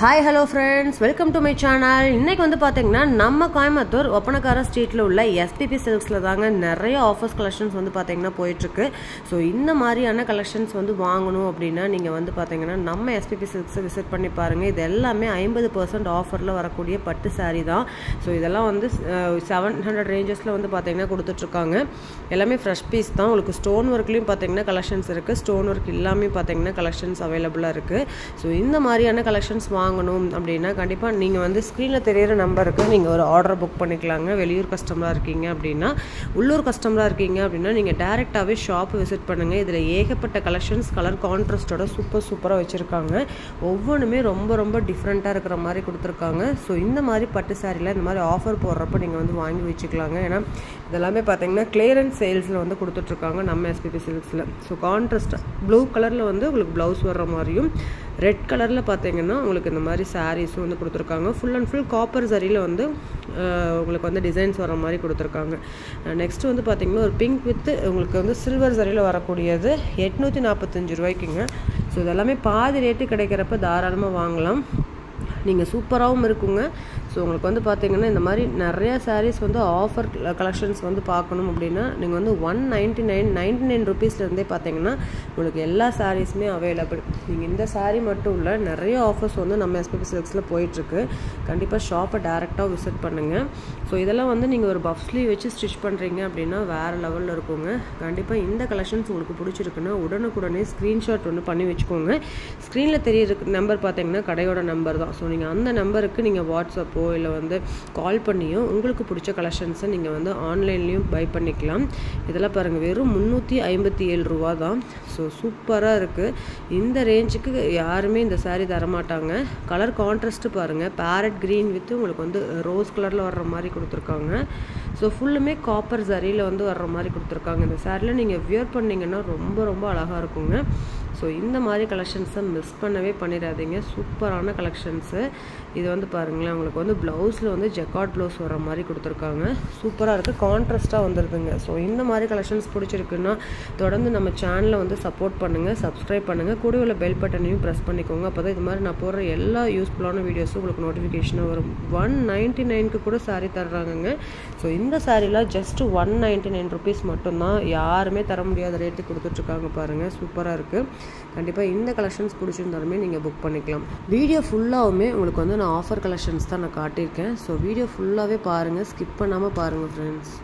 hi hello friends welcome to my channel இன்னைக்கு வந்து பார்த்தீங்கன்னா நம்ம கோயம்புத்தூர் ஒப்பனக்கார ஸ்ட்ரீட்டில் உள்ள எஸ்பிபி சில்க்ஸில் தாங்க நிறைய ஆஃபர்ஸ் கலெக்ஷன்ஸ் வந்து பார்த்தீங்கன்னா போயிட்டுருக்கு ஸோ இந்த மாதிரியான கலெக்ஷன்ஸ் வந்து வாங்கணும் அப்படின்னா நீங்கள் வந்து பார்த்தீங்கன்னா நம்ம எஸ்பிபி சில்க்ஸை விசிட் பண்ணி பாருங்கள் இது எல்லாமே ஐம்பது பர்சன்ட் ஆஃபரில் வரக்கூடிய பட்டு saree தான் ஸோ இதெல்லாம் வந்து செவன் ஹண்ட்ரட் ரேஞ்சஸில் வந்து பார்த்தீங்கன்னா கொடுத்துட்ருக்காங்க எல்லாமே ஃப்ரெஷ் பீஸ் தான் உங்களுக்கு ஸ்டோன் ஒர்க்லேயும் பார்த்தீங்கன்னா கலெக்ஷன்ஸ் இருக்குது ஸ்டோன் ஒர்க் எல்லாமே பார்த்தீங்கன்னா கலெக்ஷன்ஸ் அவைலபிளாக இருக்குது ஸோ இந்த மாதிரியான கலெக்ஷன்ஸ் வாங்கணும் அப்படின்னா கண்டிப்பாக நீங்கள் வந்து ஸ்க்ரீனில் தெரியிற நம்பருக்கு நீங்கள் ஒரு ஆர்டர் புக் பண்ணிக்கலாங்க வெளியூர் கஸ்டமராக இருக்கீங்க அப்படின்னா உள்ளூர் கஸ்டமராக இருக்கீங்க அப்படின்னா நீங்கள் டேரெக்டாகவே ஷாப் விசிட் பண்ணுங்கள் இதில் ஏகப்பட்ட கலெக்ஷன்ஸ் கலர் கான்ட்ராஸ்டோட சூப்பர் சூப்பராக வச்சுருக்காங்க ஒவ்வொன்றுமே ரொம்ப ரொம்ப டிஃப்ரெண்ட்டாக இருக்கிற மாதிரி கொடுத்துருக்காங்க ஸோ இந்த மாதிரி பட்டு சாரியில் இந்த மாதிரி ஆஃபர் போடுறப்ப நீங்கள் வந்து வாங்கி வச்சுக்கலாங்க ஏன்னா இதெல்லாமே பார்த்தீங்கன்னா கிளியரன்ஸ் சேல்ஸில் வந்து கொடுத்துட்ருக்காங்க நம்ம எஸ்பிபி சில்க்ஸில் ஸோ கான்ட்ராஸ்ட் ப்ளூ கலரில் வந்து உங்களுக்கு ப்ளவுஸ் வர்ற மாதிரியும் ரெட் கலரில் பார்த்தீங்கன்னா உங்களுக்கு இந்த மாதிரி சாரீஸும் வந்து கொடுத்துருக்காங்க ஃபுல் அண்ட் ஃபுல் காப்பர் சரியில் வந்து அஹ், உங்களுக்கு வந்து டிசைன்ஸ் வர மாதிரி கொடுத்துருக்காங்க நெக்ஸ்ட் வந்து பார்த்தீங்கன்னா ஒரு பிங்க் வித் உங்களுக்கு வந்து சில்வர் சரியில் வரக்கூடியது எட்நூற்றி நாற்பத்தஞ்சு ரூபாய்க்குங்க ஸோ இதெல்லாமே பாதி ரேட்டு கிடைக்கிறப்ப தாராளமாக வாங்கலாம் நீங்கள் சூப்பராகவும் இருக்குங்க ஸோ உங்களுக்கு வந்து பார்த்தீங்கன்னா இந்த மாதிரி நிறையா sarees வந்து ஆஃபர் கலெக்ஷன்ஸ் வந்து பார்க்கணும் அப்படின்னா நீங்கள் வந்து one ninety nine ninety nine ருபீஸ்லேருந்தே பார்த்தீங்கன்னா உங்களுக்கு எல்லா சாரீஸுமே அவைலபிள் நீங்கள் இந்த saree மட்டும் இல்லை நிறைய ஆஃபர்ஸ் வந்து நம்ம எஸ்பிபி சில்க்ஸில் போயிட்டுருக்கு கண்டிப்பாக ஷாப்பை டேரெக்டாக விசிட் பண்ணுங்கள் ஸோ இதெல்லாம் வந்து நீங்கள் ஒரு பஃப் ஸ்லீவ் வச்சு ஸ்டிச் பண்ணுறீங்க அப்படின்னா வேறு லெவலில் இருக்குங்க கண்டிப்பாக இந்த கலெக்ஷன்ஸ் உங்களுக்கு பிடிச்சிருக்குன்னா உடனுக்குடனே ஸ்க்ரீன்ஷாட் வந்து பண்ணி வச்சுக்கோங்க ஸ்க்ரீனில் தெரிய நம்பர் பார்த்தீங்கன்னா கடையோட நம்பர் தான் ஸோ நீங்கள் அந்த நம்பருக்கு நீங்கள் வாட்ஸ்அப்போ இல்லை வந்து கால் பண்ணியோ உங்களுக்கு பிடிச்ச கலெக்ஷன்ஸை நீங்கள் வந்து ஆன்லைன்லேயும் பை பண்ணிக்கலாம் இதெல்லாம் பாருங்கள் வெறும் முந்நூற்றி ஐம்பத்தி ஏழு ரூபா தான் ஸோ சூப்பராக இருக்குது இந்த ரேஞ்சுக்கு யாருமே இந்த saree தரமாட்டாங்க கலர் கான்ட்ராஸ்ட்டு பாருங்கள் பேரட் க்ரீன் வித் உங்களுக்கு வந்து ரோஸ் கலரில் வர்ற மாதிரி கொடுத்துருக்காங்க ஸோ ஃபுல்லுமே காப்பர் சரியில் வந்து வர்ற மாதிரி கொடுத்துருக்காங்க இந்த சாரியில் நீங்கள் வியர் பண்ணீங்கன்னா ரொம்ப ரொம்ப அழகாக இருக்குங்க ஸோ இந்த மாதிரி கலெக்ஷன்ஸை மிஸ் பண்ணவே பண்ணிடாதீங்க சூப்பரான கலெக்ஷன்ஸு இது வந்து பாருங்களேன் உங்களுக்கு வந்து ப்ளவுஸில் வந்து ஜெக்காட் ப்ளவுஸ் வர மாதிரி கொடுத்துருக்காங்க சூப்பராக இருக்குது கான்ட்ராஸ்ட்டாக வந்துருதுங்க ஸோ இந்த மாதிரி கலெக்ஷன்ஸ் பிடிச்சிருக்குன்னா தொடர்ந்து நம்ம சேனலை வந்து சப்போர்ட் பண்ணுங்கள் சப்ஸ்கிரைப் பண்ணுங்கள் கூட உள்ள பெல் பட்டனையும் ப்ரெஸ் பண்ணிக்கோங்க அப்போ தான் இது மாதிரி நான் போடுற எல்லா யூஸ்ஃபுல்லான வீடியோஸும் உங்களுக்கு நோட்டிஃபிகேஷனாக வரும் ஒன் நைன்ட்டி நைனுக்கு கூட saree தர்றாங்கங்க ஸோ இந்த சாரீலாம் just one ninety nine rupees மட்டும்தான் யாருமே தர முடியாத ரேட்டு கொடுத்துட்ருக்காங்க பாருங்கள் சூப்பராக இருக்குது கண்டிப்பாக இந்த கலெக்ஷன்ஸ் பிடிச்சிருந்தாலுமே நீங்கள் புக் பண்ணிக்கலாம் வீடியோ ஃபுல்லாகவுமே உங்களுக்கு வந்து நான் ஆஃபர் கலெக்ஷன்ஸ் தான் நான் காட்டியிருக்கேன் ஸோ வீடியோ ஃபுல்லாகவே பாருங்கள் ஸ்கிப் பண்ணாமல் பாருங்கள் ஃப்ரெண்ட்ஸ்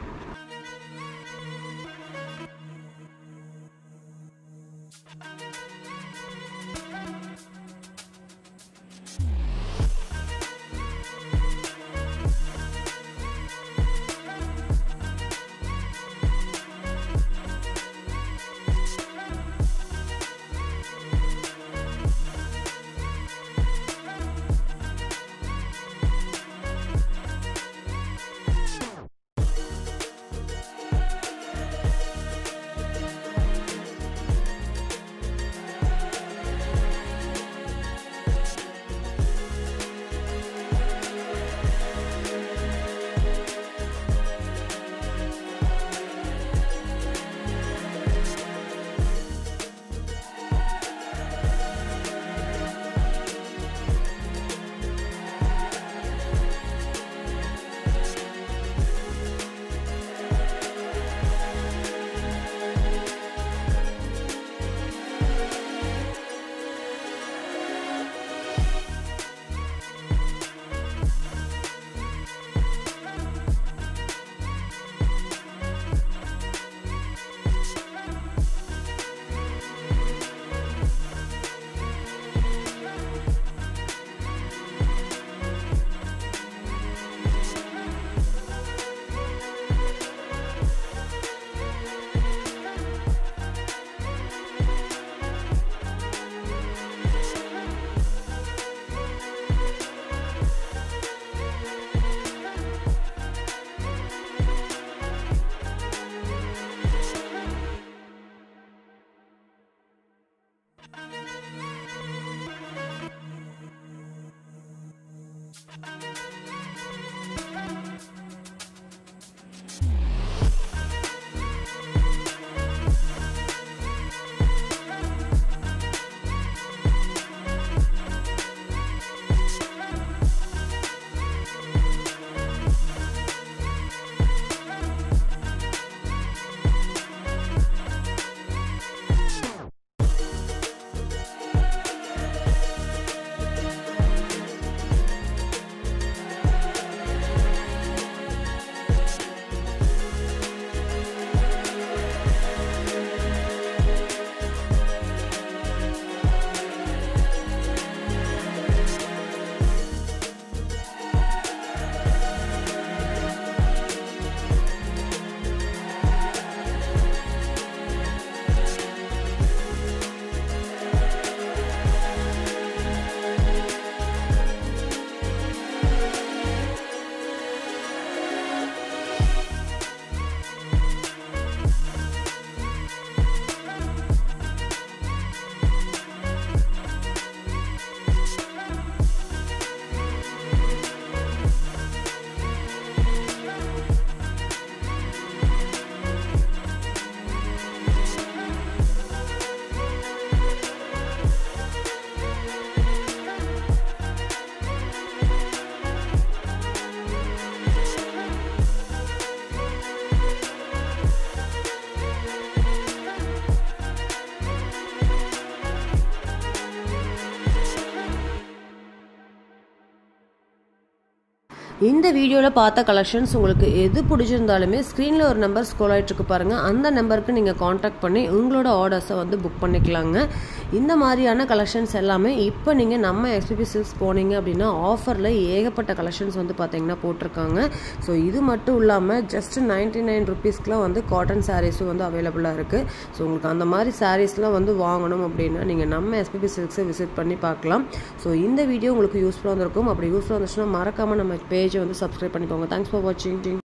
இந்த வீடியோவில் பார்த்த கலெக்ஷன்ஸ் உங்களுக்கு எது பிடிச்சிருந்தாலுமே ஸ்க்ரீனில் ஒரு நம்பர் ஸ்க்ரோல் ஆகிட்டு இருக்கு பாருங்கள் அந்த நம்பருக்கு நீங்கள் காண்டாக்ட் பண்ணி உங்களோட ஆர்டர்ஸை வந்து புக் பண்ணிக்கலாங்க இந்த மாதிரியான கலெக்ஷன்ஸ் எல்லாமே இப்போ நீங்கள் நம்ம எக்ஸ்பிபி சில்க்ஸ் போனீங்க அப்படின்னா ஆஃபரில் ஏகப்பட்ட கலெக்ஷன்ஸ் வந்து பார்த்தீங்கன்னா போட்டிருக்காங்க ஸோ இது மட்டும் இல்லாமல் ஜஸ்ட் நைன்டி நைன் ருபீஸ்க்குலாம் வந்து காட்டன் சாரீஸும் வந்து அவைலபிளாக இருக்குது ஸோ உங்களுக்கு அந்த மாதிரி சாரீஸ்லாம் வந்து வாங்கணும் அப்படின்னா நீங்கள் நம்ம எஸ்பிபி சில்க்ஸை விசிட் பண்ணி பார்க்கலாம் ஸோ இந்த வீடியோ உங்களுக்கு யூஸ்ஃபுல்லாக இருந்திருக்கும் அப்படி யூஸ்ஃபுல்லாக இருந்துச்சுன்னா மறக்காமல் நம்ம பேஜை வந்து சப்ஸ்கிரைப் பண்ணிக்கோங்க தேங்க்ஸ் ஃபார் வாட்சிங்